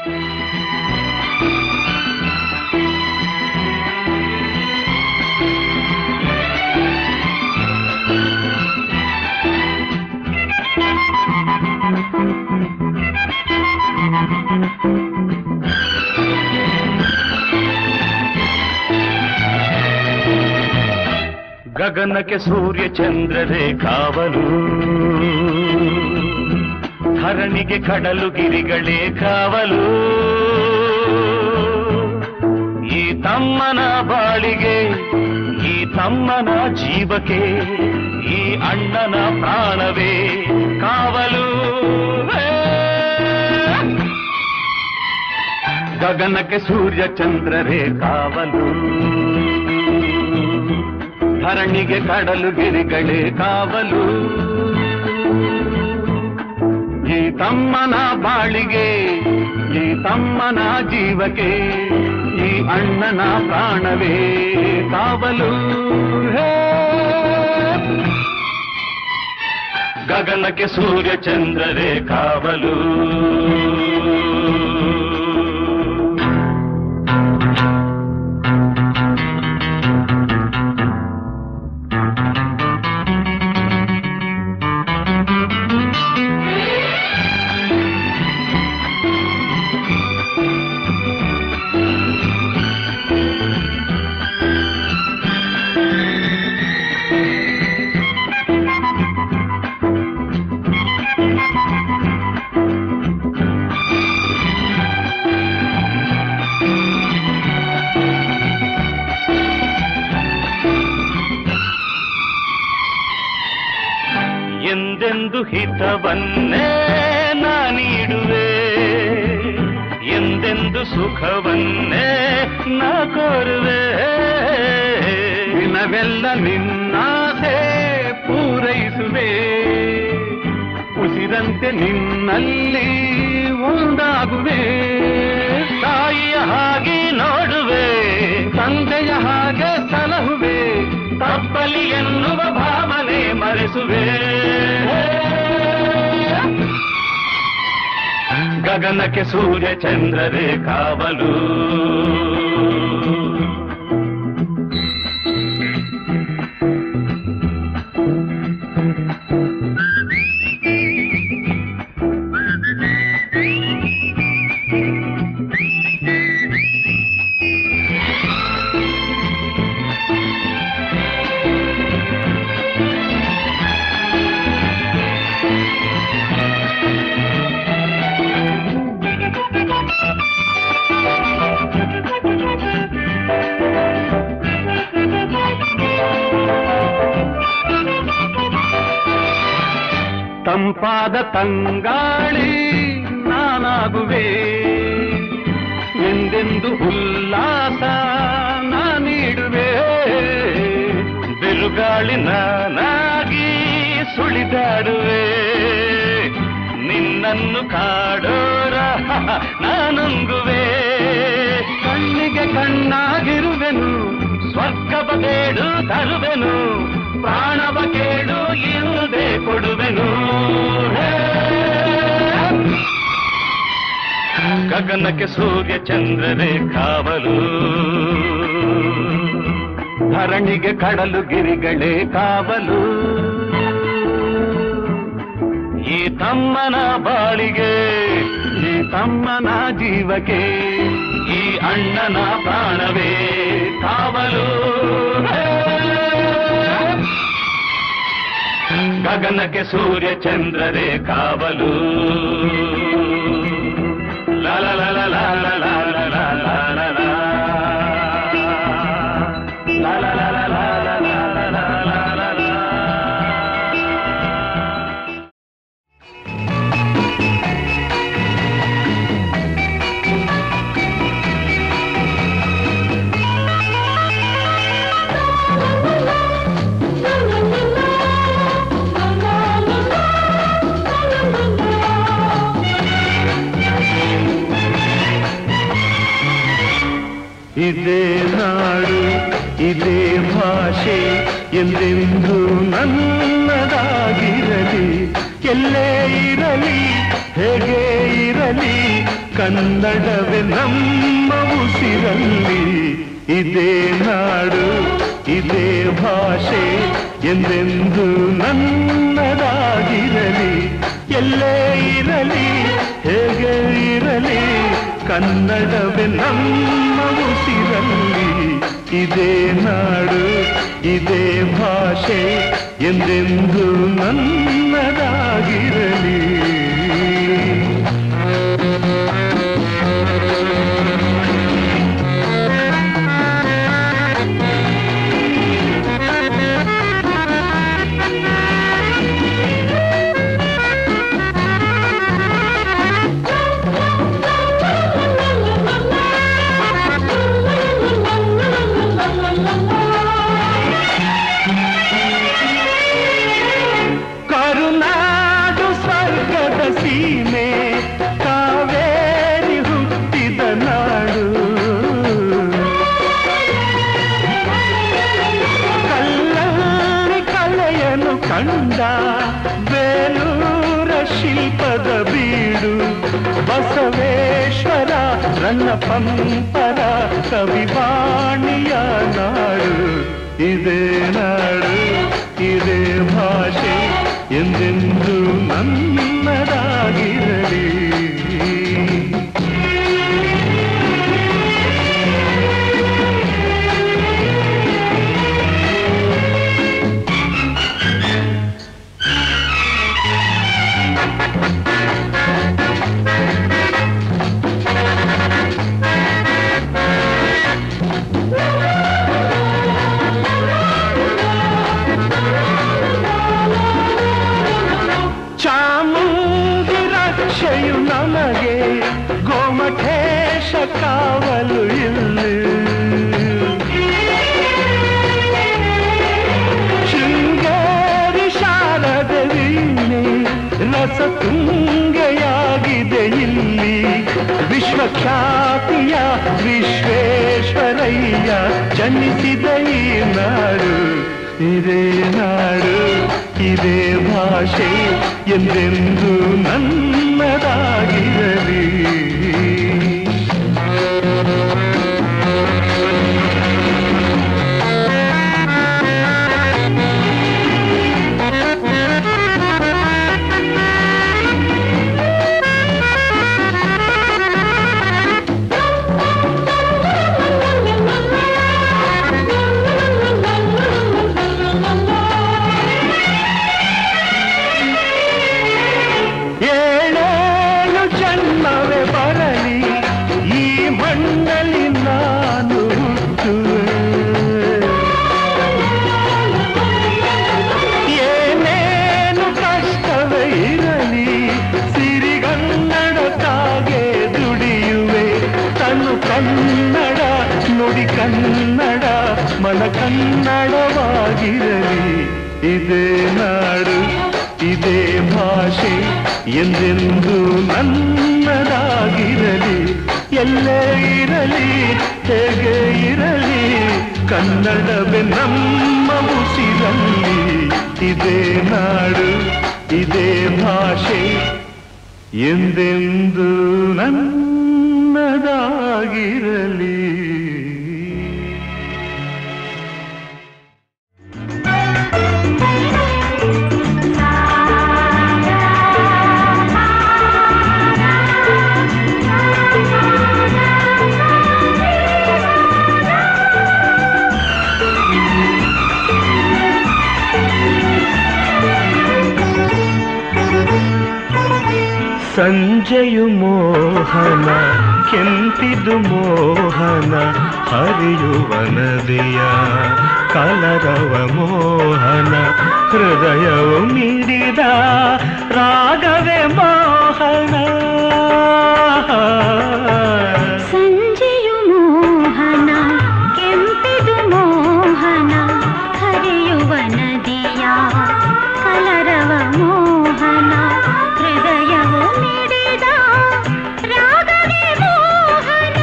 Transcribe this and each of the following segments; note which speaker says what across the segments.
Speaker 1: ಗಗನಕ್ಕೆ ಸೂರ್ಯ ಚಂದ್ರರೇ ಕಾವಲು ಧರಣಿಗೆ ಕಡಲು ಗಿರಿಗಳೇ ಕಾವಲು ಈ ತಮ್ಮನ ಬಾಳಿಗೆ ಈ ತಮ್ಮನ ಜೀವಕ್ಕೆ ಈ ಅಣ್ಣನ ಪ್ರಾಣವೇ ಕಾವಲು ಹೇ! ಗಗನಕ್ಕೆ ಸೂರ್ಯ ಚಂದ್ರರೇ ಕಾವಲು ಧರಣಿಗೆ ಕಡಲು ಗಿರಿಗಳೇ ಕಾವಲು ಈ ತಮ್ಮನ ಬಾಳಿಗೆ ಈ ತಮ್ಮನ ಜೀವಕ್ಕೆ ಈ ಅಣ್ಣನ ಪ್ರಾಣವೇ ಕಾವಲು ಹೇ! ಗಗನಕ್ಕೆ ಸೂರ್ಯ ಚಂದ್ರರೇ ಕಾವಲು ಎಂದೆಂದು ಹಿತವನ್ನೇ ನಾ ನೀಡುವೆ ಎಂದೆಂದು ಸುಖವನ್ನೇ ನಾ ಕೋರುವೆ ದಿನವೆಲ್ಲ ನಿನ್ನಾಸೆ ಪೂರೈಸುವೆ ಉಸಿರಂತೆ ನಿನ್ನಲ್ಲಿ ಒಂದಾಗುವೆ ತಾಯಿಯ ಹಾಗೆ ನೋಡುವೆ ತಂದೆಯ ಹಾಗೆ ಸಲಹುವೆ ತಪ್ಪಲಿ ಎನ್ನುವ ಭಾವನೆ ಮರೆಸುವೆ ಗಗನಕ್ಕೆ ಸೂರ್ಯ ಚಂದ್ರರೇ ಕಾವಲು ತಂಪಾದ ತಂಗಾಳಿ ನಾನಾಗುವೆ ಎಂದೆಂದು ಉಲ್ಲಾಸ ನಾ ನೀಡುವೆ ಬಿರುಗಾಳಿ ನಾನಾಗಿ ಸುಳಿದಾಡುವೆ ನಿನ್ನನ್ನು ಕಾಡೋರ ನಾನುಂಗುವೆ ಕಣ್ಣಿಗೆ ಕಣ್ಣಾಗಿರುವೆನು ಸ್ವರ್ಗವ ಬೇಡು ತರುವೆನು ಪ್ರಾಣವ ಕೇಳು ಇಲ್ಲದೆ ಕೊಡುವೆನು ಹೇ! ಗಗನಕ್ಕೆ ಸೂರ್ಯ ಚಂದ್ರರೇ ಕಾವಲು ಧರಣಿಗೆ ಕಡಲು ಗಿರಿಗಳೇ ಕಾವಲು ಈ ತಮ್ಮನ ಬಾಳಿಗೆ ಈ ತಮ್ಮನ ಜೀವಕ್ಕೆ ಈ ಅಣ್ಣನ ಪ್ರಾಣವೇ ಕಾವಲು ಹೇ! ಗಗನಕ್ಕೆ ಸೂರ್ಯ ಚಂದ್ರರೇ ಕಾವಲು ಲಾ ಲಾ ಲಾ ಲಾ ಲಾ ಲಾ ಲಾ ಲಾ ಲಾ ಲಾ ಲಾ ಲಾ. ಲಾ ಲಾ ಲಾ ಲಾ ಲಾ ಲಾ ಲಾ ಲಾ ಲಾ ಲಾ ಲಾ.
Speaker 2: ಇದೇ ನಾಡು ಇದೇ ಭಾಷೆ ಎಂದೆಂದು ನನ್ನದಾಗಿರಲಿ ಎಲ್ಲೇ ಇರಲಿ ಹೇಗೆ ಇರಲಿ ಕನ್ನಡವೇ ನಮ್ಮ ಉಸಿರಲ್ಲಿ ಇದೇ ನಾಡು ಇದೇ ಭಾಷೆ ಎಂದೆಂದು ನನ್ನದಾಗಿರಲಿ ಎಲ್ಲೇ ಇರಲಿ ಹೇಗೆ ಇರಲಿ ಕನ್ನಡವೇ ನಮ್ಮ ಉಸಿರಲ್ಲಿ ಇದೇ ನಾಡು ಇದೇ ಭಾಷೆ ಎಂದೆಂದು ನನ್ನದಾಗಿರಲಿ ಕರುನಾಡು ಸ್ವರ್ಗದ ಸೀಮೆ ಕಾವೇರಿ ಹುಟ್ಟಿದ ನಾಡು ಕಲ್ಲಲ್ಲಿ ಕಲೆಯನ್ನು ಕಂಡ ಬೇಲೂರ ಶಿಲ್ಪದ ಬೀಡು ಬಸವೇಶ್ವರ ರನ್ನ ಪಂಪರ ಕವಿವಾಣಿಯ ನಾಡು ಇದೇ ನಾಡು ಇದೇ ಭಾಷೆ ಎಂದೆಂದು ನನ್ನದಾಗಿರಲಿ ಚಾಮುಂಡಿ ರಕ್ಷೆಯು ನಮಗೆ ಗೋಮಠೇಶ ಕಾವಲು ಇಲ್ಲಿ ಶೃಂಗೇರಿ ಶಾರದ ವೀಣೆ ರಸ ತುಂಗೆಯಾಗಿದೆ ಇಲ್ಲಿ ವಿಶ್ವಖ್ಯಾತಿಯ ವಿಶ್ವೇಶ್ವರಯ್ಯ ಜನಿಸಿದ ಈ ನಾಡು ಇದೇ ನಾಡು ಇದೇ ಭಾಷೆ ಎಂದೆಂದು ನನ್ನದಾಗಿರಲಿ ಏಳೇಳು ಜನ್ಮವೇ ಬರಲಿ ಈ ಮಣ್ಣಲ್ಲಿ ನಾನು ಹುಟ್ಟುವೆ ಏನೇನು ಕಷ್ಟವೇ ಇರಲಿ ಸಿರಿಗನ್ನಡ ತಾಗೆ ದುಡಿಯುವೆ ತನು ಕನ್ನಡ ನುಡಿ ಕನ್ನಡ ಮನ ಕನ್ನಡವಾಗಿರಲಿ ಇದೇ ನಾಡು ಇದೇ ಭಾಷೆ ಎಂದೆಂದು ನನ್ನದಾಗಿರಲಿ ಎಲ್ಲೇ ಇರಲಿ ಹೇಗೆ ಇರಲಿ ಕನ್ನಡವೇ ನಮ್ಮ ಉಸಿರಲ್ಲಿ ಇದೇ ನಾಡು ಇದೇ ಭಾಷೆ ಎಂದೆಂದು ನನ್ನದಾಗಿರಲಿ ಸಂಜೆಯು ಮೋಹನ ಕೆಂಪಿದು ಮೋಹನ ಹರಿಯುವ ನದಿಯ ಕಲರವ ಮೋಹನ ಹೃದಯವು ಮಿಡಿದ ರಾಗವೇ ಮೋಹನ
Speaker 3: ಸಂಜೆಯು ಮೋಹನ ಕೆಂಪಿದು ಮೋಹನ ಹರಿಯುವ ನದಿಯ ಕಲರವ ಮೋಹನ ಹೃದಯವು ಮಿಡಿದ ರಾಗವೇ ಮೋಹನ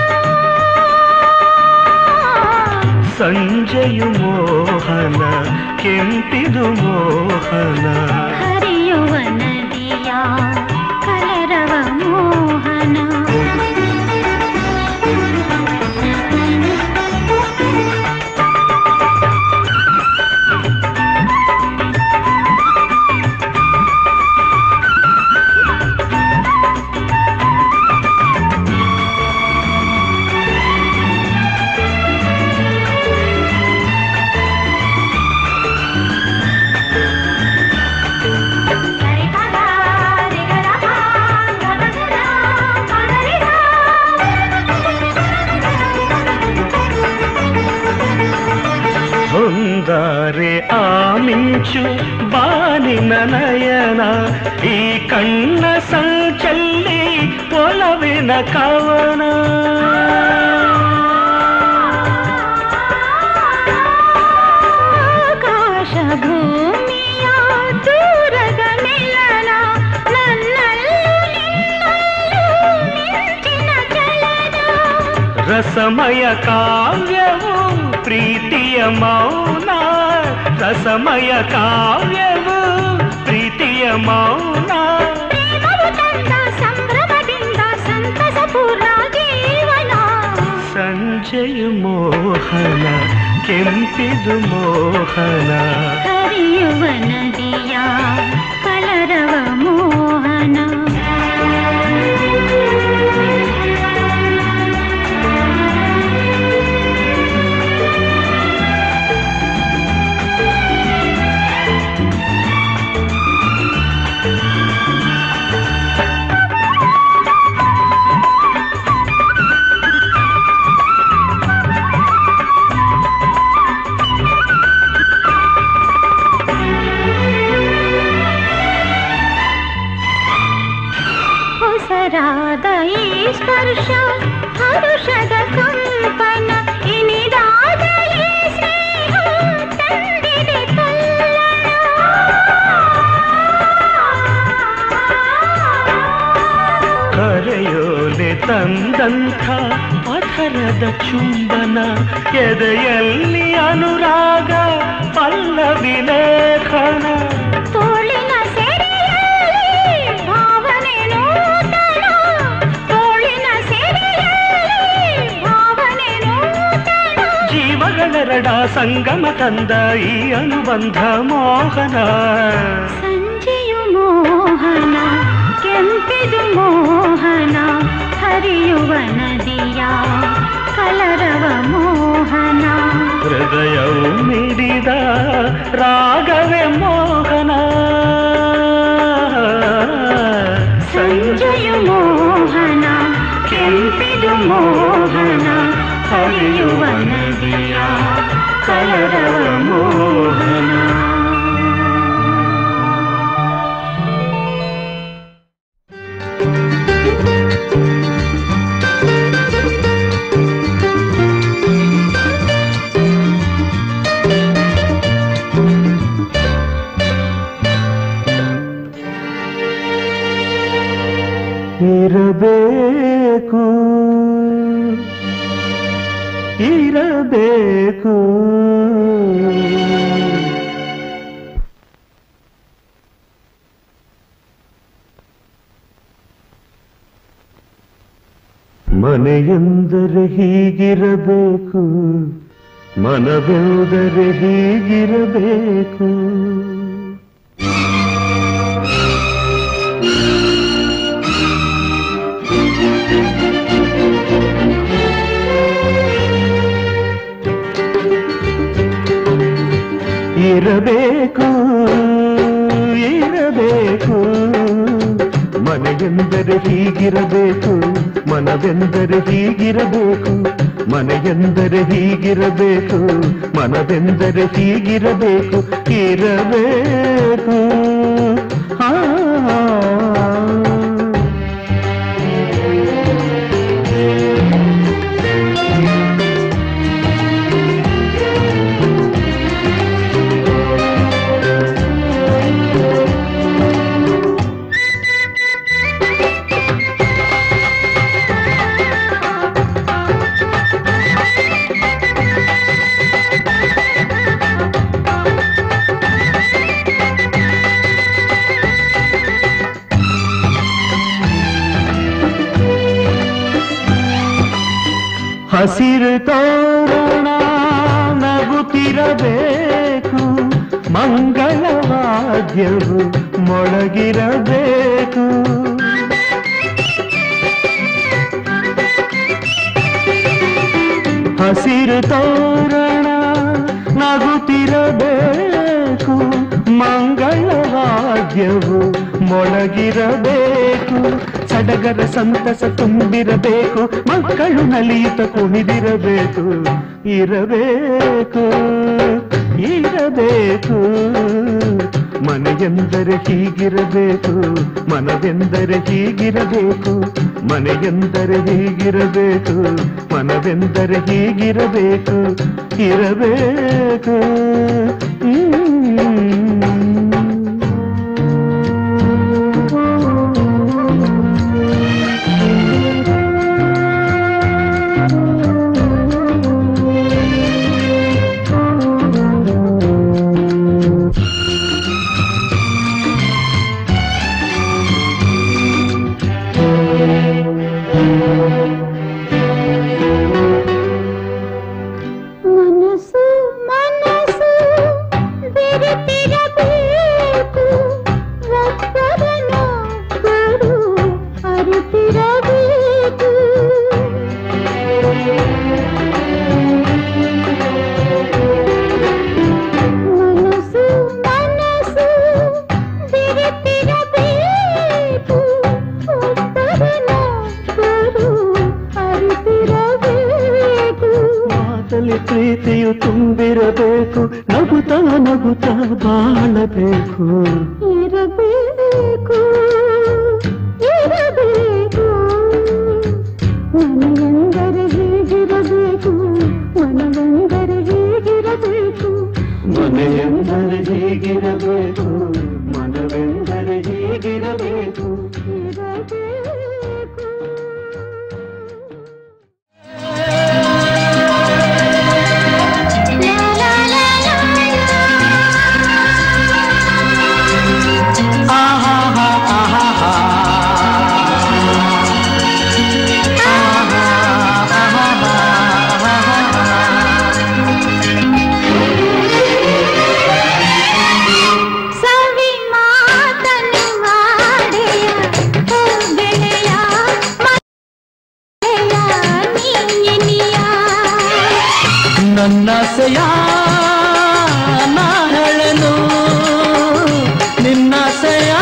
Speaker 2: ಸಂಜೆಯು ಮೋಹನ ಕೆಂಪಿದು ಮೋಹನ
Speaker 3: ಹರಿಯುವ ನದಿಯ ಕಲರವ ಮೋಹನ
Speaker 2: ಮಿಂಚು ಬಾನಿನ ನಯನ ಈ ಕಣ್ಣ ಸಂಚಲ್ಲಿ ಒಲವಿನ ಕವನ
Speaker 3: ಆಕಾಶ ಭೂಮಿಯ ದೂರದ ಮಿಲನ ನನ್ನಲ್ಲೂ ನಿನ್ನಲ್ಲೂ ಮಿಂಚಿನ ಚಲನ
Speaker 2: ರಸಮಯ ಕಾವ್ಯವು ಪ್ರೀತಿಯ ಮೌನ ರಸಮಯ ಕಾವ್ಯವು ಪ್ರೀತಿಯ ಮೌನ
Speaker 3: ಪ್ರೇಮವು ತಂದ ಸಂಭ್ರಮದಿಂದ ಸಂತಸ ಪೂರ್ಣ ಜೀವನ
Speaker 2: ಸಂಜೆಯು ಮೋಹನ ಕೆಂಪಿದು ಮೋಹನ
Speaker 3: ಹರಿಯುವ ನದಿಯ ಕಲರವ ಮೋಹನ ಹೊಸರಾದ ಈ ಸ್ಪರ್ಶ ಹರುಷದ ಕಂಪನ ಇನಿದಾದ ಈ ಸ್ನೇಹ ತಂದಿದೆ ತಲ್ಲಣ
Speaker 2: ಕರೆಯೋಲೆ ತಂದಂಥ ಅಧರದ ಚುಂಬನ ಎದೆಯಲ್ಲಿ ಅನುರಾಗ ಪಲ್ಲವಿ ಲೇಖನ
Speaker 3: ತೋಳಿನ ಸೆರೆಯಲ್ಲಿ ಭಾವನೆ ನೂತನ ತೋಳಿನ ಸೆರೆಯಲ್ಲಿ ಭಾವನೆ ನೂತನ
Speaker 2: ಜೀವಗಳೆರಡ ಸಂಗಮ ತಂದ ಈ ಅನುಬಂಧ ಮೋಹನ
Speaker 3: ಸಂಜೆಯು ಮೋಹನ ಕೆಂಪಿದು ಮೋಹನ ಹರಿಯುವ ನದಿಯ ಕಲರವ ಮೋಹನ
Speaker 2: ಹೃದಯವು ಮಿಡಿದ ರಾಗವೇ ಮೋಹನ
Speaker 3: ಸಂಜೆಯು ಮೋಹನ ಕೆಂಪಿದು ಮೋಹನ ಹರಿಯುವ ನದಿಯ ಕಲರವ ಮೋಹನ
Speaker 2: ಇರಬೇಕು ಇರಬೇಕು ಮನೆಯೆಂದರೆ ಹೀಗಿರಬೇಕು ಮನವೆಂದರೆ ಹೀಗಿರಬೇಕು ಇರಬೇಕು ಇರಬೇಕು ಮನೆಯೆಂದರೆ ಹೀಗಿರಬೇಕು ಮನವೆಂದರೆ ಹೀಗಿರಬೇಕು ಮನೆಯೆಂದರೆ ಹೀಗಿರಬೇಕು ಮನವೆಂದರೆ ಹೀಗಿರಬೇಕು ಇರಬೇಕು ಆ ಹಸಿರು ತೋರಣ ನಗುತ್ತಿರಬೇಕು ಮಂಗಳವಾದ್ಯವು ಮೊಳಗಿರಬೇಕು ಹಸಿರು ತೋರಣ ನಗುತ್ತಿರಬೇಕು ಮಂಗಳವಾದ್ಯವು ಮೊಳಗಿರಬೇಕು ಸಡಗರ ಸಂತಸ ತುಂಬಿರಬೇಕು ಮಕ್ಕಳು ನಲಿಯುತ್ತ ಕುಣಿದಿರಬೇಕು ಇರಬೇಕು ಇರಬೇಕು ಮನೆಯೆಂದರೆ ಹೀಗಿರಬೇಕು ಮನವೆಂದರೆ ಹೀಗಿರಬೇಕು ಮನೆಯೆಂದರೆ ಹೀಗಿರಬೇಕು ಮನವೆಂದರೆ ಹೀಗಿರಬೇಕು ಇರಬೇಕು ಹ್ಮ್.
Speaker 3: ಮನಸ್ಸು ಮನಸ್ಸು ಬೆರೆತಿರಬೇಕು ಒಬ್ಬರನ್ನೊಬ್ಬರು ಅರಿತಿರಬೇಕು ಮನಸ್ಸು ಮನಸ್ಸು ಬೆರೆತಿರಬೇಕು ಒಬ್ಬರನ್ನೊಬ್ಬರು ಅರಿತಿರಬೇಕು
Speaker 2: ಮಾತಲ್ಲಿ ಪ್ರೀತಿಯು ತುಂಬಿರಬೇಕು ನಗುತ್ತಾ ನಗುತ್ತಾ ಬಾಳಬೇಕು
Speaker 3: ಇರಬೇಕು ಇರಬೇಕು ಮನೆಯೆಂದರೆ ಹೀಗಿರಬೇಕು ಮನವೆಂದರೆ ಹೀಗಿರಬೇಕು
Speaker 2: ಮನೆಯೆಂದರೆ ಹೀಗಿರಬೇಕು ಮನವೆಂದರೆ ಹೀಗಿರಬೇಕು
Speaker 3: ಇರಬೇಕು ಲಾ ಲಾ ಲಾ ಸವಿ ಮಾತನು ಮಾಡೆಯ ಓ ಗೆಳೆಯ ಮರೆಯ ನೀನಿಯ
Speaker 2: ನನ್ನಾಸೆಯ ನಾ ಹೇಳನು ನಿನ್ನಾಸೆಯ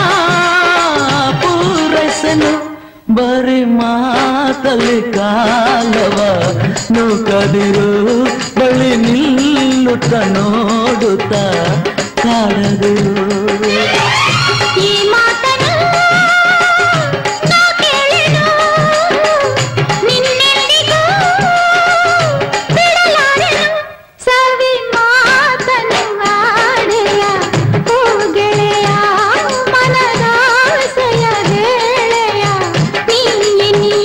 Speaker 2: ಪೂರೈಸನು ಬರೀ ಮಾತಲ್ಲಿ ಕಾಲವ ನೂಕದಿರು ಬಳಿ ನಿಲ್ಲುತ್ತ ನೋಡುತ್ತ ಕಾಡದಿರು
Speaker 3: ಈ ಮಾತನು ನಾ ಕೇಳೆನು ನಿನ್ನೆಂದಿಗೂ ಬಿಡಲಾರೆನು ಸವಿ ಮಾತನು ಮಾಡೆಯ ಓ ಗೆಳೆಯ ಮನದಾಸೆಯ ಗೆಳೆಯ ನೀನಿಯ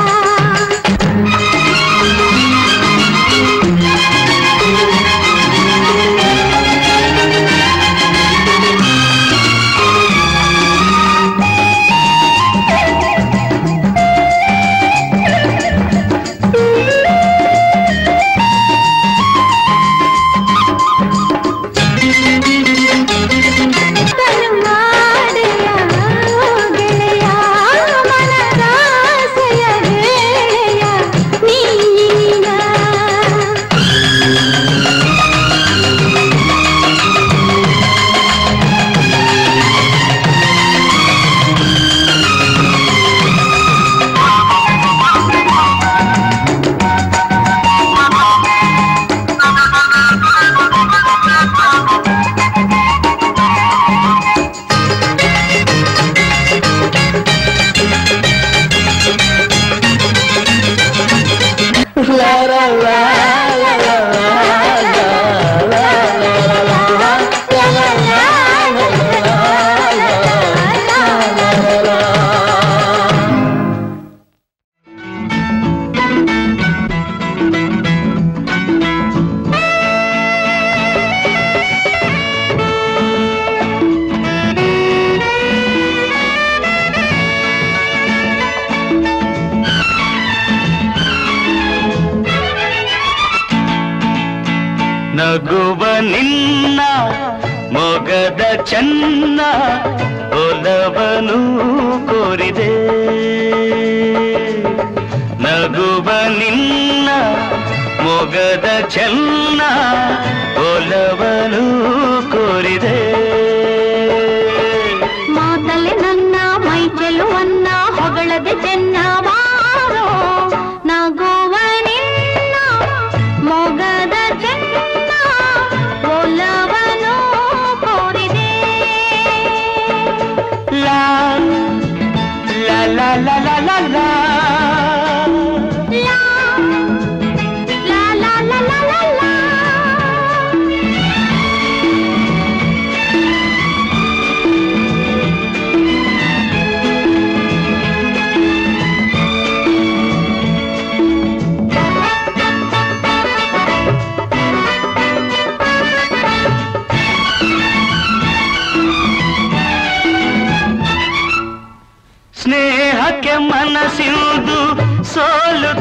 Speaker 3: ತನು ಮಾಡೆಯ ಓ ಗೆಳೆಯ ಮನದಾಸೆಯ ಗೆಳೆಯ ನೀನಿಯ
Speaker 2: ನಗುವ ನಿನ್ನ ಮೊಗದ ಚೆನ್ನ ಒಲವನು ಕೋರಿದೆ ನಗುವ ನಿನ್ನ ಮೊಗದ ಚೆನ್ನ ಒಲವನು ಕೋರಿದೆ
Speaker 3: ಮಾತಲೆ ನನ್ನ ಮೈ ಚೆಲುವನ್ನ ಹೊಗಳದೆ ಚೆನ್ನ ಬಾರೋ ನಗುವ ನಿನ್ನ ಮೊಗದ ಚೆನ್ನ ಒಲ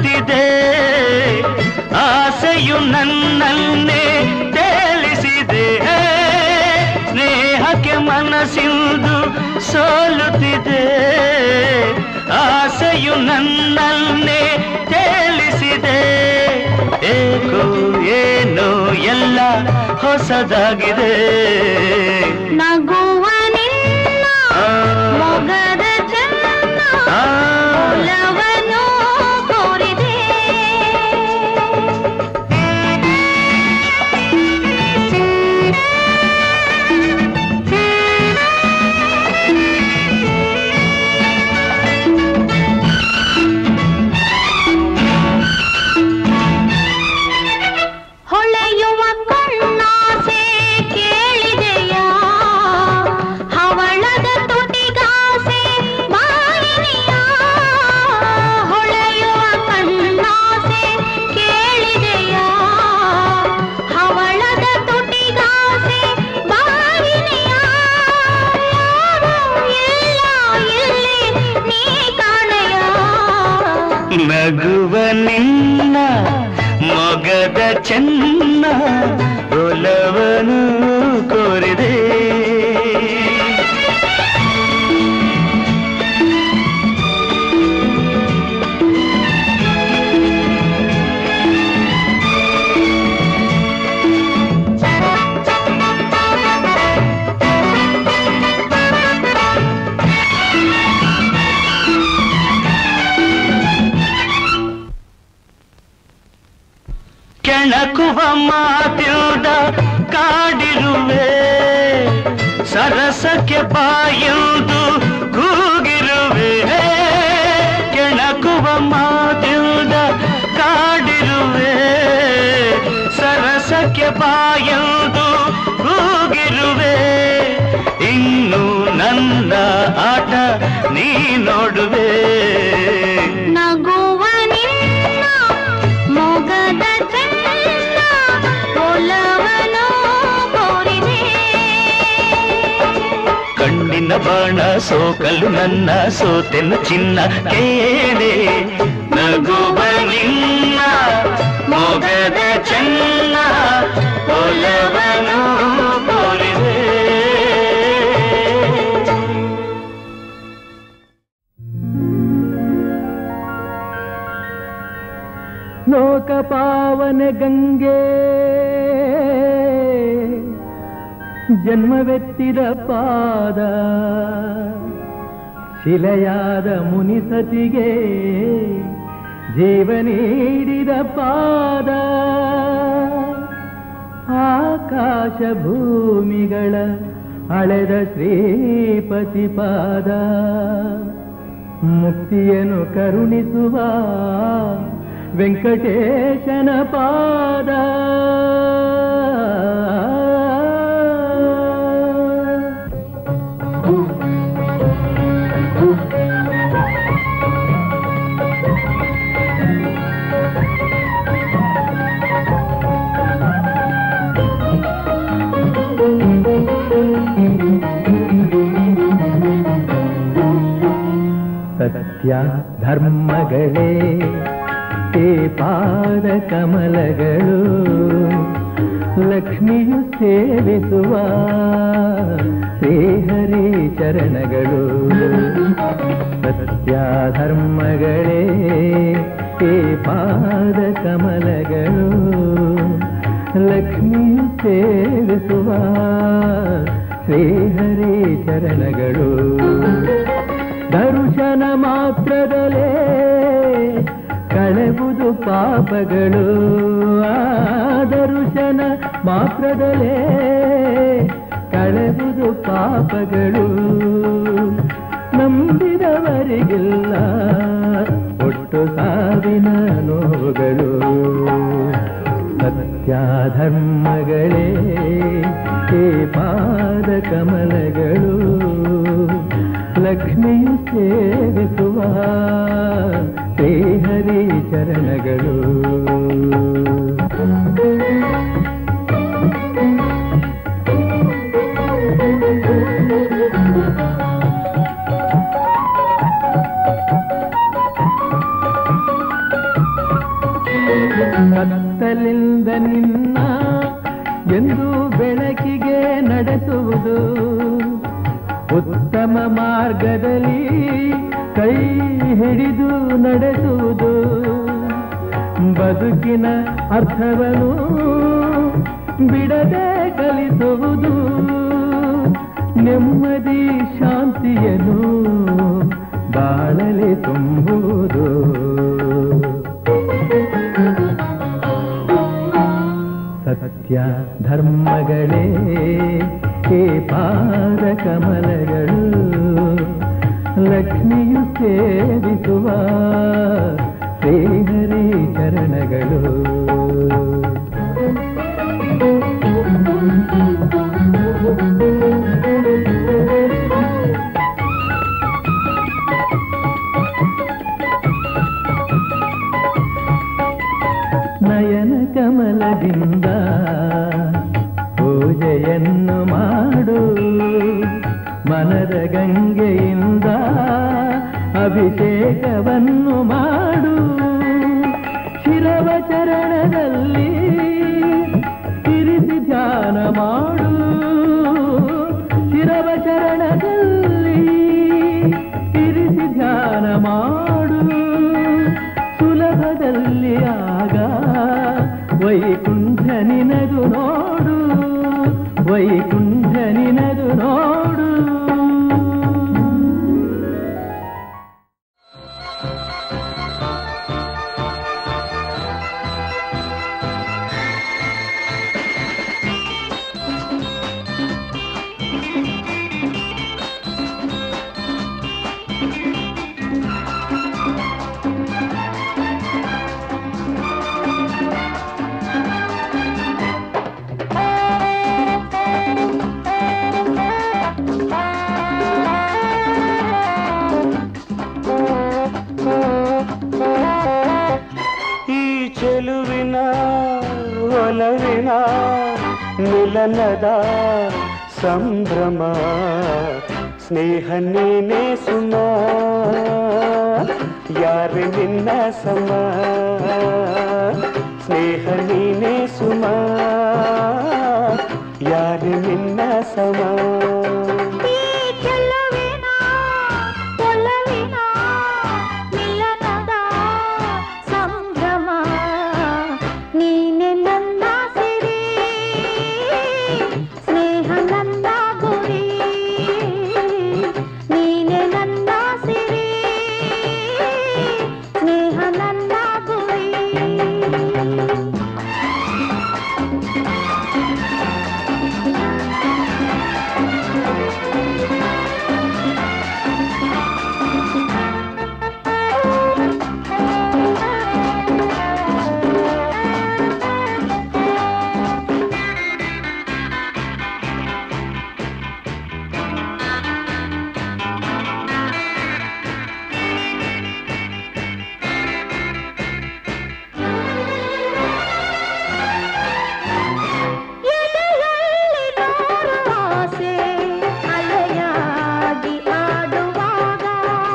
Speaker 2: ಸೋಲುತ್ತಿದೆ ಆಸೆಯು ನನ್ನನ್ನೇ ತೇಲಿಸಿದೆ ಸ್ನೇಹಕ್ಕೆ ಮನಸ್ಸಿಂದು ಸೋಲುತ್ತಿದೆ ಆಸೆಯು ನನ್ನನ್ನೇ ತೇಲಿಸಿದೆ ಏಕೋ ಏನೋ ಎಲ್ಲ ಹೊಸದಾಗಿದೆ
Speaker 3: ನಗುವ ನಿನ್ನ
Speaker 2: ಆ,
Speaker 3: ಮೊಗದ ಚೆನ್ನ
Speaker 2: ಆ,
Speaker 3: ಒಲವನ್ನು ಕೋರಿದೆ ಹೊಳೆಯುವ ಕಣ್ಣಾಸೆ ಕೇಳಿದೆಯಾ ಹವಳದ ತುಟಿಗಾಸೆ ಮಾಲಿನಿಯ ಹೊಳೆಯುವ ಕಣ್ಣಾಸೆ ಕೇಳಿದೆಯಾ ಹವಳದ ತುಟಿಗಾಸೆ ಮಾಲಿನಿಯ ಯಾರೂ ಇಲ್ಲ ಇಲ್ಲಿ ನೀ ಕಾಣೆಯ
Speaker 2: ನಗುವ ನಿನ್ನ ಮೊಗದ ಚೆನ್ನ ಒಲವನು ಕೋರಿದೆ ಕೆಣಕುವ ಮಾತಿಲ್ದ ಕಾಡಿರುವೆ ಸರಸಕ್ಕೆ ಬಾಯುವುದು ಕೂಗಿರುವೆ ಕೆಣಕುವ ಮಾತಿಲ್ದ ಕಾಡಿರುವೆ ಸರಸಕ್ಕೆ ಬಾಯುವುದು ಕೂಗಿರುವೆ ಇನ್ನು ನನ್ನ ಆಟ ನೀ ನೋಡುವೆ
Speaker 3: ನಗುವ ನಿನ್ನ ಮೊಗದ ಚೆನ್ನ ಒಲವನು ಕೋರಿದೆ
Speaker 2: ಕಣ್ಣಿನ ಬಾಣ ಸೋಕಲು ನನ್ನ ಸೋತೆನು ಚಿನ್ನ ಕೇಳೆ ನಗುವ ನಿನ್ನ ಮೊಗದ ಚೆನ್ನ ಒಲವನು ಕೋರಿದೆ
Speaker 4: ಲೋಕ ಪಾವನ ಗಂಗೆ ಜನ್ಮವೆತ್ತಿದ ಪಾದ ಶಿಲೆಯಾದ ಮುನಿಸತಿಗೆ ಜೀವ ನೀಡಿದ ಪಾದ ಆಕಾಶ ಭೂಮಿಗಳ ಅಳೆದ ಶ್ರೀಪತಿ ಪಾದ ಮುಕ್ತಿಯನ್ನು ಕರುಣಿಸುವ ವೆಂಕಟೇಶನ ಪಾದ ಸತ್ಯ ಧರ್ಮಗಳೇ ತೇ ಪಾದ ಕಮಲಗಳು ಲಕ್ಷ್ಮಿಯು ಸೇವಿಸುವ ಶ್ರೀಹರಿ ಚರಣಗಳು ಸತ್ಯ ಧರ್ಮಗಳೇ ತೇ ಪಾದ ಕಮಲಗಳು ಲಕ್ಷ್ಮಿಯು ಸೇವಿಸುವ ಶ್ರೀಹರಿ ಚರಣಗಳು ದರ್ಶನ ಮಾತ್ರದಲೇ ಕಳೆಬುದು ಪಾಪಗಳು ಆ ದರ್ಶನ ಮಾತ್ರದಲೇ ಕಳೆಬುದು ಪಾಪಗಳು ನಂಬಿದವರಿಗಿಲ್ಲ ಒಟ್ಟು ಸಾವಿನ ನೋವುಗಳು ಸತ್ಯ ಧರ್ಮಗಳೇ ಹೇ ಪಾದ ಕಮಲಗಳು ಲಕ್ಷ್ಮಿಯು ಸೇವಿಸುವ ಶ್ರೀಹರಿ ಚರಣಗಳು ಕತ್ತಲಿಂದ ನಿನ್ನ ಎಂದು ಬೆಳಕಿಗೆ ನಡೆಸುವುದು ಉತ್ತಮ ಮಾರ್ಗದಲ್ಲಿ ಕೈ ಹಿಡಿದು ನಡೆಸುವುದು ಬದುಕಿನ ಅರ್ಥವನ್ನು ಬಿಡದೆ ಕಲಿಸುವುದು ನೆಮ್ಮದಿ ಶಾಂತಿಯನ್ನು ಬಾಳಲಿ ತುಂಬುವುದು ಸತ್ಯ ಧರ್ಮಗಳೇ ಹೇ ಪಾದ ಕಮಲಗಳು ಲಕ್ಷ್ಮಿಯು ಸೇವಿಸುವ ಶ್ರೀಹರಿ ಚರಣಗಳು ನಯನ ಕಮಲದಿಂದ ಪೂಜೆಯನ್ನು ಮಾಡು ಮನದ ಗಂಗೆಯಿಂದ ಅಭಿಷೇಕವನ್ನು ಮಾಡು ಶಿರವ ಚರಣದಲ್ಲಿ ಇರಿಸಿ ಧ್ಯಾನ ಮಾಡು ಶಿರವ ಚರಣದಲ್ಲಿ ಇರಿಸಿ ಧ್ಯಾನ ಮಾಡು ಸುಲಭದಲ್ಲಿ ಆಗ ವೈಕುಂಠ ನಿನದು ನೋಡು ವೈಕುಂಠ ನಿನದು ನೋಡು
Speaker 2: ಈ ಚೆಲುವಿನ ಒಲವಿನ ಮಿಲನದ ಸಂಭ್ರಮ ಸ್ನೇಹ ನೀನೇ ಸುಮ ಯಾರು ನಿನ್ನ ಸಮ ಸ್ನೇಹ ನೀನೇ ಸುಮ ಯಾರು ನಿನ್ನ ಸಮ
Speaker 3: ಈ ಚೆಲುವಿನ ಒಲವಿನ ಮಿಲನದ ಸಂಭ್ರಮ ನೀನೆ ನನ್ನ ಸಿರಿ ಸ್ನೇಹ ನನ್ನ ಗುರಿ ನೀನೆ ನನ್ನ ಸಿರಿ ಸ್ನೇಹ ನನ್ನ ಗುರಿ ಎದೆಯಲ್ಲಿ ನೂರು ಆಸೆ ಅಲೆಯಾಗಿ ಆಡುವಾಗ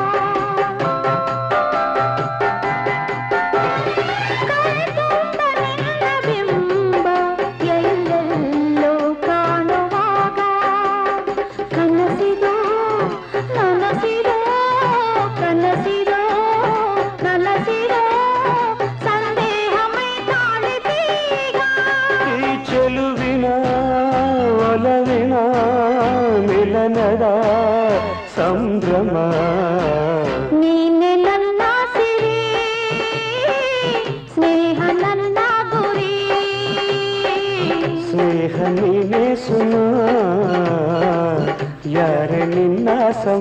Speaker 3: ಕಣ್ತುಂಬ ನಿನ್ನ ಬಿಂಬ ಎಲ್ಲೆಲ್ಲೋ ಕಾಣುವಾಗ ಕನಸಿದೋ ನನಸಿದೋ ಕನಸಿದೋ ನನಸಿದೋ ಸಂದೇಹಮೈ ಕಾಣಿದೀಗ
Speaker 2: ಈ ಚೆಲುವಿನ ಒಲವಿನ ಮಿಲನದ ಸಂಭ್ರಮ
Speaker 3: ನೀನೆ ನನ್ನ ಸಿರಿ ಸ್ನೇಹ ನನ್ನ ಗುರಿ
Speaker 2: ಸ್ನೇಹ ನೀನೇ ಸುಮ ಯಾರ ನಿನ್ನ ಸಮ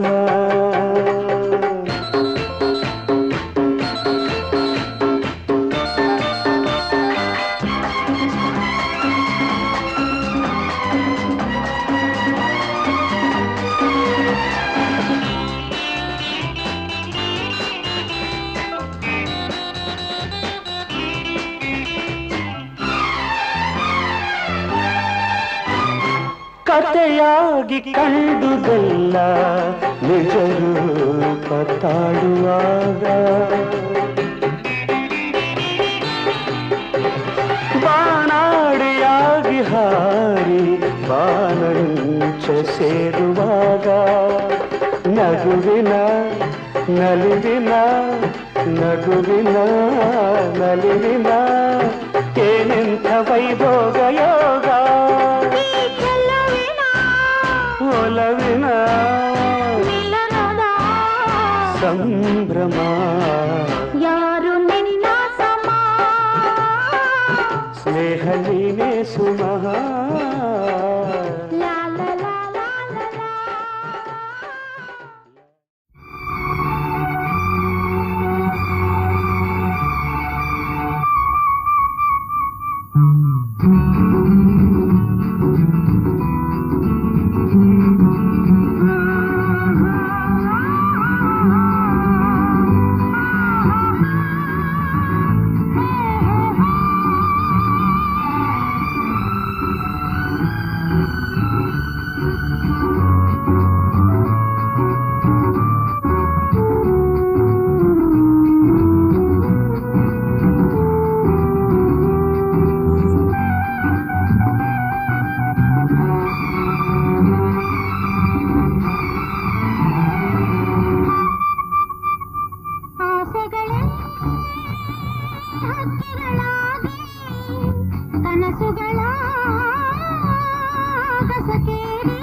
Speaker 2: ಕಥೆಯಾಗಿ ಕಂಡುದಲ್ಲ ನಿಜ ರೂಪ ತಾಡುವಾಗ ಸೇರುವಾಗ ನಗುವಿನ ನಲಿವಿನ ನಗುವಿನ ನಲಿವಿನ ಏನೆಂಥ ವೈಭೋಗ ಯೋಗ
Speaker 3: ಈ ಚೆಲುವಿನ
Speaker 2: ಒಲವಿನ
Speaker 3: ಮಿಲನದ
Speaker 2: ಸಂಭ್ರಮ
Speaker 3: ಯಾರು ನಿನ್ನ ಸಮ
Speaker 2: ಸ್ನೇಹ ನೀನೇ ಸುಮಃ
Speaker 3: ಲಾ ಲಾ ಲಾ ಲಾ ಲಾ ಲಾ. ಆಸೆಗಳೇ ಹಕ್ಕಿಗಳಾಗಿ ಕನಸುಗಳ ಕಸಕೇರಿ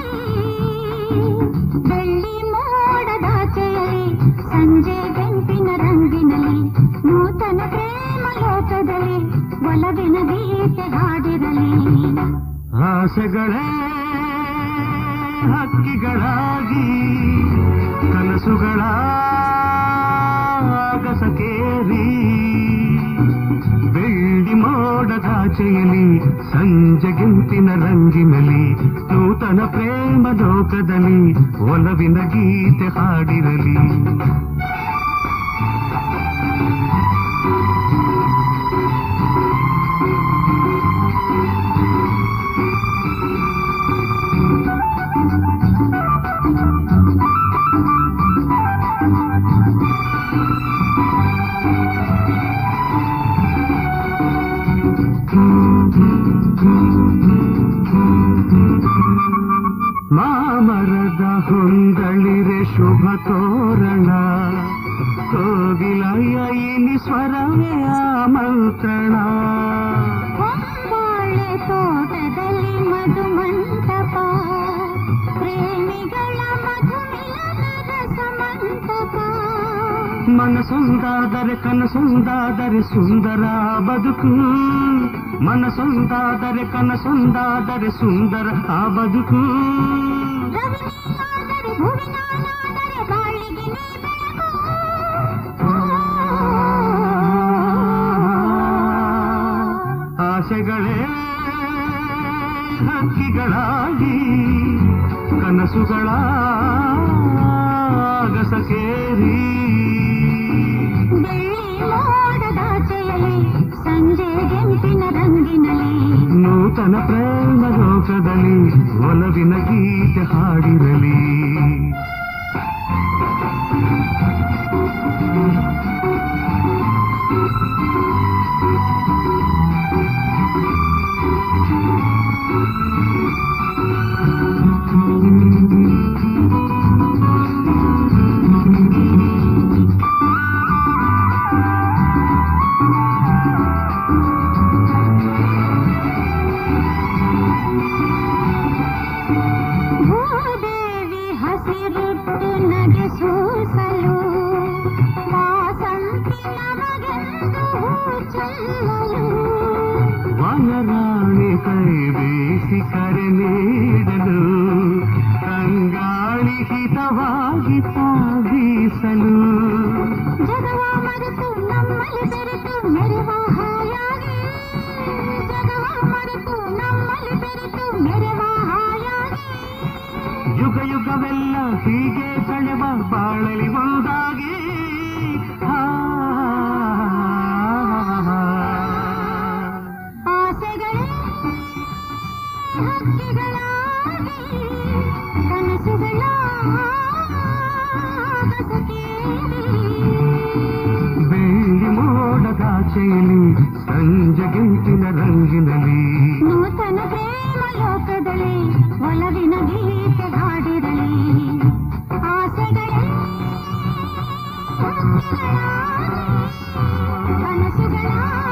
Speaker 3: ಬೆಳ್ಳಿ ಮೋಡದಾಚೆಯಲ್ಲಿ ಸಂಜೆ ಬೆಂಪಿನ ರಂಗಿನಲ್ಲಿ ನೂತನ ಪ್ರೇಮ ಲೋಕದಲ್ಲಿ ಒಲವಿನ ಗೀತೆ ಹಾಡಿರಲಿ
Speaker 2: ಆಸೆಗಳೇ ಹಕ್ಕಿಗಳಾಗಿ ಕನಸುಗಳ ಆಗಸಕೇರಿ ಬೆಳ್ಳಿ ಮೋಡದಾಚೆಯಲಿ ಸಂಜೆ ಗಿಂಪಿನ ರಂಗಿನಲ್ಲಿ ನೂತನ ಪ್ರೇಮ ಲೋಕದಲ್ಲಿ ಒಲವಿನ ಗೀತೆ ಹಾಡಿರಲಿ ಮಾಮರದ ಹೊಂಗಳಿರೆ ಶುಭ ತೋರಣ ಕೋಗಿಲಯ ಇನಿ ಸ್ವರವೇ ಆಮಂತ್ರಣ
Speaker 3: ಹೊಂಬಾಳೆ ತೋಟದಲ್ಲಿ ಮಧುಮಂಟಪ ಪ್ರೇಮಿಗಳ ಮಧುಮಿಲನದ ಸಮಂಟಪ
Speaker 2: ಮನಸೊಂದಾದರೆ ಕನಸೊಂದಾದರೆ ಸುಂದರ ಬದುಕು ಮನಸೊಂದಾದರೆ ಕನಸೊಂದಾದರೆ ಸುಂದರ ಆ ಬದುಕು
Speaker 3: ರವಿನೀನಾದರೆ ಭುವಿನಾನಾದರೆ ಬಾಳಿಗೆ ನೀ ಬೆಳಕು
Speaker 2: ಆಸೆಗಳೇ ಹಕ್ಕಿಗಳಾಗಿ ಕನಸುಗಳ ಗಸಕೇರಿ
Speaker 3: ಬೆಳ್ಳಿ ಮೋಡದಾಚೆಯಲ್ಲಿ ಸಂಜೆ ಗೆಂಪಿನ ರಂಗಿನಲ್ಲಿ
Speaker 2: ನೂತನ ಪ್ರೇಮ ಲೋಕದಲ್ಲಿ ಒಲವಿನ ಗೀತೆ ಹಾಡಿರಲಿ
Speaker 3: ಭೂದೇವಿ ಹಸಿರುಟ್ಟು ನಗೆ ಸೂಸಲು ವಾಸಂತಿ ನಮಗೆಂದು ಹೂ ಚೆಲ್ಲಲು
Speaker 2: ವನರಾಣಿ ಕೈ ಬೀಸಿ ಕರೆ ನೀಡಲು ತಂಗಾಳಿ ಹಿತವಾಗಿ ತಾಗೀಸಲು
Speaker 3: ಜಗವ ಮರೆತು ನಮ್ಮಲ್ಲಿ ಬೆರೆತು ಮೆರೆವ ಹಾಯಾಗಿ ಜಗವ ಮರೆತು ನಮ್ಮಲ್ಲಿ ಬೆರೆತು ಮೆರೆವ ಹಾಯಾಗಿ
Speaker 2: ಯುಗ ಯುಗವೆಲ್ಲ ಹೀಗೆ ಕಳೆವ ಬಾಳಲಿ ಒಂದಾಗಿ ಆ,
Speaker 3: ಆಸೆಗಳೇ ಹಕ್ಕಿಗಳಾಗಿ ಕನಸುಗಳ ಕಸಕೇರಿ
Speaker 2: ಬೆಳ್ಳಿ ಮೋಡದಾಚೆ ಆಶೆಯಲ್ಲಿ ಸಂಜೆಗಿಂತಿನ ರಂಗಿನಲ್ಲಿ
Speaker 3: ನೂತನ ಪ್ರೇಮ ಲೋಕದಲ್ಲಿ ಒಲವಿನ ಗೀತೆ ಹಾಡಿರಲಿ ಆಸೆಗಳೇ ಕನಸುಗಳ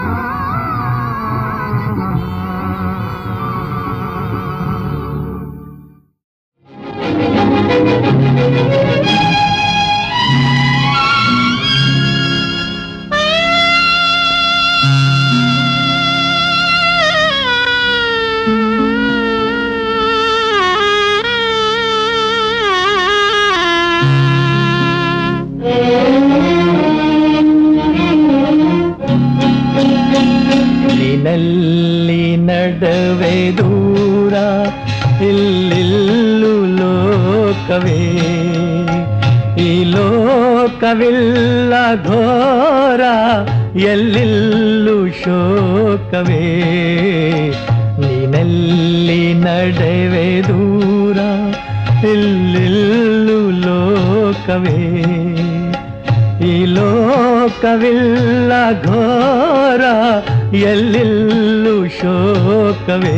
Speaker 4: ನಿನ್ನಲ್ಲಿ ನಡವೆ ದೂರ ಇಲ್ಲಿಲ್ಲು ಲೋಕವೇ ಈ ಲೋಕವಿಲ್ಲ ಘೋರ ಎಲ್ಲಿಲ್ಲು ಶೋಕವೇ ನೀನಲ್ಲಿ ನಡೆವೆ ದೂರ ಇಲ್ಲಿಲ್ಲು ಲೋಕವೇ ಈ ಲೋಕವಿಲ್ಲ ಘೋರ ಎಲ್ಲಿಲ್ಲು ಶೋಕವೇ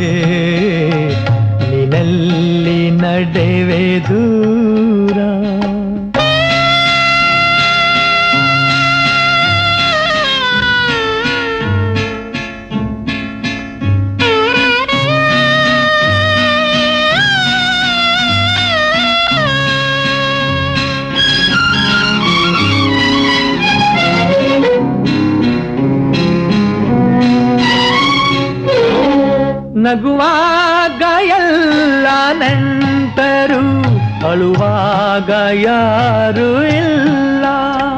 Speaker 4: ನಿನಲ್ಲಿ ನಡೆವೆ ದೂರ ನಗುವಾಗ ಎಲ್ಲ ನೆಂಟರು ಅಳುವಾಗ ಯಾರು ಇಲ್ಲ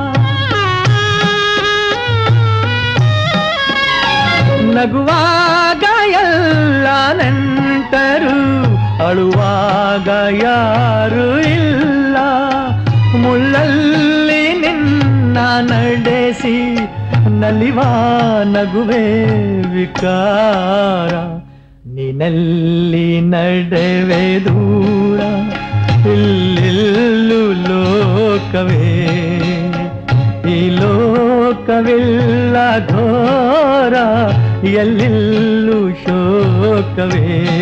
Speaker 4: ನಗುವಾಗ ಎಲ್ಲ ನೆಂಟರು ಅಳುವಾಗ ಯಾರು ಇಲ್ಲ ಮುಳ್ಳಲ್ಲಿ ನಿನ್ನ ನಡೆಸಿ ನಲಿವ ನಗುವೆ ವಿಕಾರ ನಿನಲ್ಲಿ ನಡೆವೆ ದೂರ ಇಲ್ಲಿಲ್ಲು ಲೋಕವೇ ಈ ಲೋಕವಿಲ್ಲ ಘೋರ ಎಲ್ಲಿಲ್ಲು ಶೋಕವೇ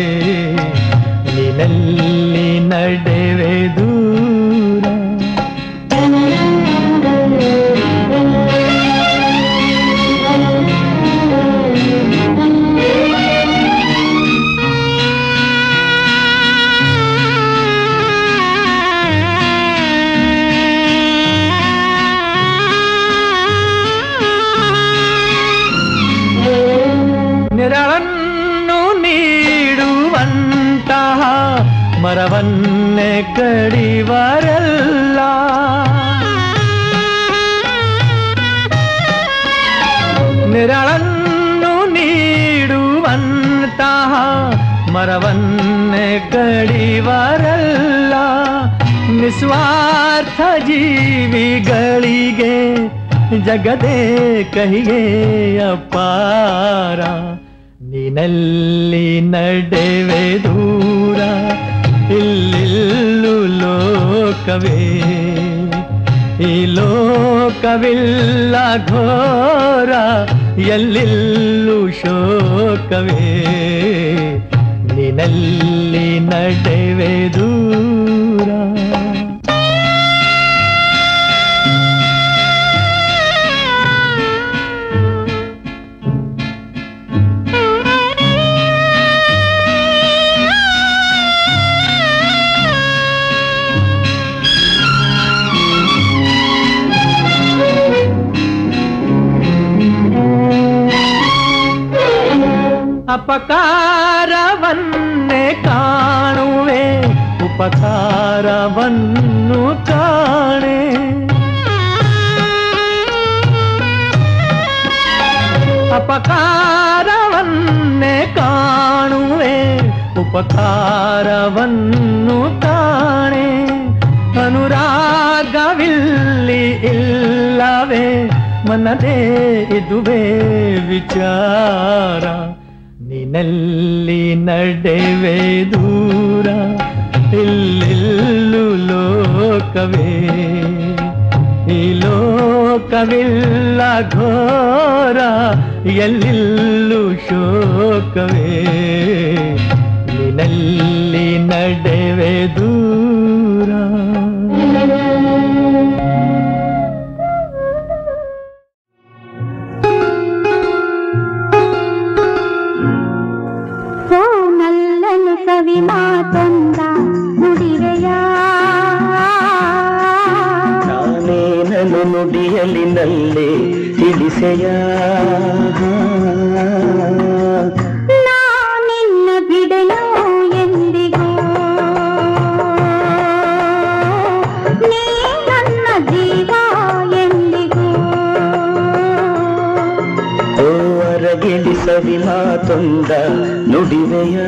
Speaker 4: ನಿನಲ್ಲಿ ನಡೆವೆ ದೂರ ನೆರಳನ್ನು ನೀಡುವಂತಹ ಮರವನ್ನೇ ಕಡಿವರಲ್ಲ ನೆರಳನ್ನು ನೀಡುವಂತಹ ಮರವನ್ನೇ ಕಡಿವರಲ್ಲ ನಿಸ್ವಾರ್ಥ ಜೀವಿಗಳಿಗೆ ಜಗದೇ ಕಹಿಗೆ ಅಪಾರ ನಿನಲ್ಲಿ ನಡೆವೆ ದೂರ ಇಲ್ಲಿಲ್ಲು ಲೋಕವೇ ಈ ಲೋಕವಿಲ್ಲ ಘೋರ ಎಲ್ಲಿಲ್ಲು ಶೋಕವೇ ನಿನಲ್ಲಿ ನಡೆವೆ ದೂರ ಅಪಕಾರವನ್ನೇ ಕಾಣುವೆ ಉಪಕಾರವನ್ನು ಕಾಣೆ ಅಪಕಾರವನ್ನೇ ಕಾಣುವೆ ಉಪಕಾರವನ್ನು ಕಾಣೆ ಅನುರಾಗವಿಲ್ಲಿ ಇಲ್ಲವೇ ಮನದೇ ಇದುವೇ ವಿಚಾರ ನಿನಲ್ಲಿ ನಡೆವೆ ದೂರ ಇಲ್ಲಿಲ್ಲು ಲೋಕವೇ ಈ ಲೋಕವಿಲ್ಲ ಘೋರ ಎಲ್ಲಿಲ್ಲೂ ಶೋಕವೇ ನಿನ್ನಲ್ಲಿ ನಡೆವೆ ದೂರ
Speaker 3: ಸೋನಲ್ಲನು ಸವಿ ಮಾತೊಂದ ನುಡಿವೆಯ
Speaker 5: ನಾನೇನನು ನುಡಿಯಲಿನಲ್ಲೇ ತಿಳಿಸೆಯ
Speaker 3: ನಾನಿನ್ನ ಬಿಡಲು ಎಂದಿಗೂ ನೀ ನನ್ನ ಜೀವ ಎಂದಿಗೂ
Speaker 5: ಓ ಅರಗಿಳಿಸವಿ ಮಾತೊಂದ ನುಡಿವೆಯ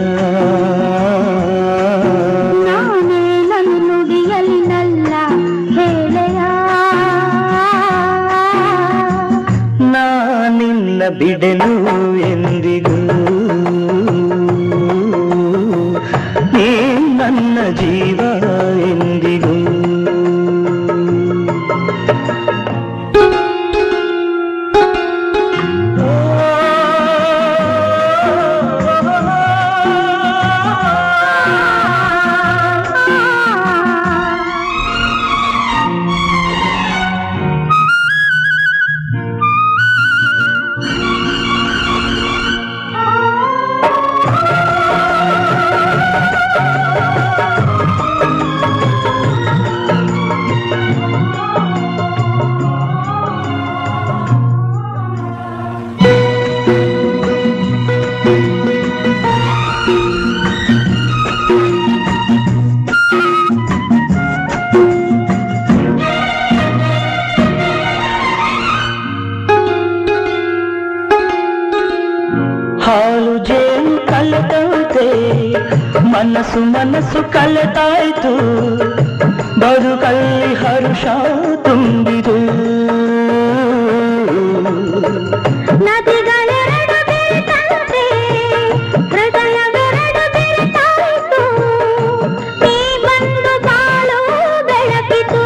Speaker 3: ನಾನೇ ನನ್ನ ನುಡಿಯಲಿನಲ್ಲ ಹೇಳೆಯ
Speaker 5: ನಾನಿನ್ನ ಬಿಡೆನು ಎಂದಿಗೂ ನೀ ನನ್ನ ಜೀವ ಎಂದಿಗೂ ಹಾಲು ಜೇನು ಕಲೆತಂತೆ ಮನಸ್ಸು ಮನಸ್ಸು ಕಲೆತಾಯ್ತು ಬದುಕಲ್ಲಿ ಹರುಷ ತುಂಬಿತು
Speaker 3: ನದಿಗಳೆರಡು ಬೆರೆತಂತೆ ಹೃದಯವೆರಡು ಬೆರೆತಾಯಿತು ನೀ ಬಂದು ಬಾಳು ಬೆಳಕಿತು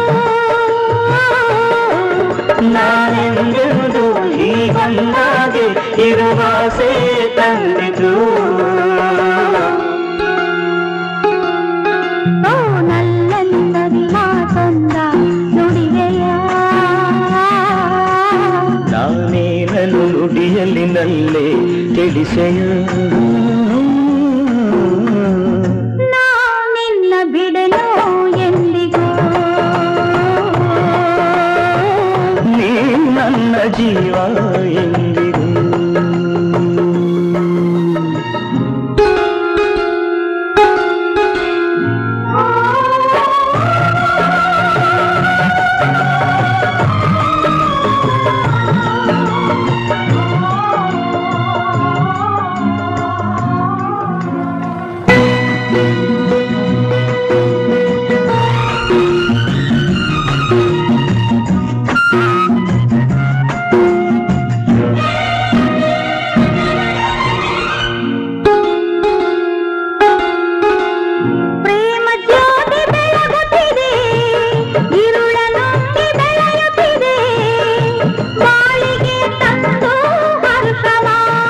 Speaker 5: ನಾನೆಂದೆಂದು ಹೀಗನ್ನಾಗೆ ಇರುವಾಸೆ ತಂದಿತು
Speaker 3: ಓ ನಲ್ಲಂದವಿ ಮಾತೊಂದ ನುಡಿವೆಯ
Speaker 5: ನಾನೇನನು ನುಡಿಯಲಿನಲ್ಲೇ ತಿಳಿಸೆಯ
Speaker 3: ನಾನಿನ್ನ ಬಿಡಲು ಎಂದಿಗೂ
Speaker 5: ನೀ ನನ್ನ ಜೀವ ಎಂದಿಗೂ
Speaker 3: ಪ್ರೇಮ ಜ್ಯೋತಿ ಬೆಳಗುತ್ತಿದೆ ಇರುಳ ನುಂಗಿ ಬೆಳೆಯುತ್ತಿದೆ ಬಾಳಿಗೆ ತಂದು ಹರ್ಷವ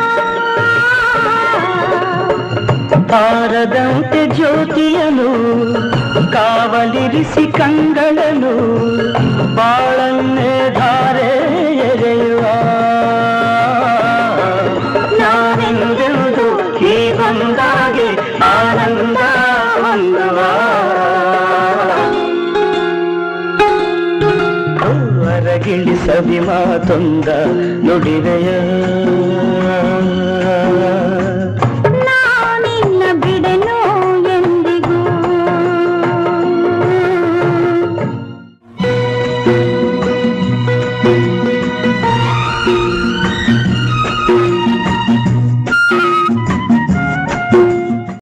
Speaker 5: ಹಾರದಂತೆ ಜ್ಯೋತಿಯನು ಕಾವಲಿರಿಸಿ ಕಂಗಳನು ಬಾಳನ್ನೇ ಧಾರೆ ಎರೆಯುವ ನಾನೆಂದೆಂದು ಹೀಗೊಂದಾಗಿ ಆನಂದ ಹೊಂದುವ ಹೊರಗಿಳಿಸವಿ ಮಾತೊಂದ ನುಡಿವೆಯ